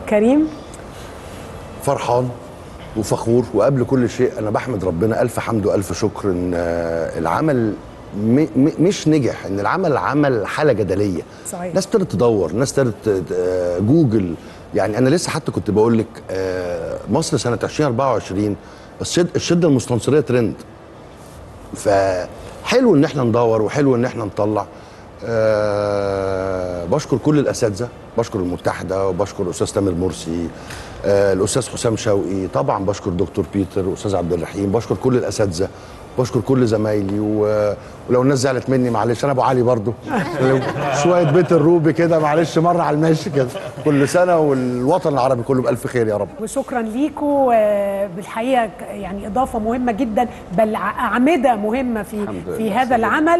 كريم فرحان وفخور وقبل كل شيء انا بحمد ربنا الف حمد والف شكر ان آه، العمل م م مش نجح ان العمل عمل حاله جدليه صحيح. ناس ابتدت تدور ناس ابتدت آه، جوجل يعني انا لسه حتى كنت بقول لك آه، مصر سنه 2024 الشد الشده المستنصريه ترند فحلو ان احنا ندور وحلو ان احنا نطلع أه بشكر كل الاساتذه بشكر المتحده وبشكر الاستاذ تامر مرسي أه الاستاذ حسام شوقي طبعا بشكر دكتور بيتر واستاذ عبد الرحيم بشكر كل الاساتذه بشكر كل زمايلي و... ولو الناس زعلت مني معلش انا ابو علي برضو لو شويه بيت الروبي كده معلش مره على الماشي كده كل سنه والوطن العربي كله بالف خير يا رب وشكرا ليكم آه، بالحقيقه ك- يعني اضافه مهمه جدا بل ع- اعمده مهمه في الحمد لله. في هذا العمل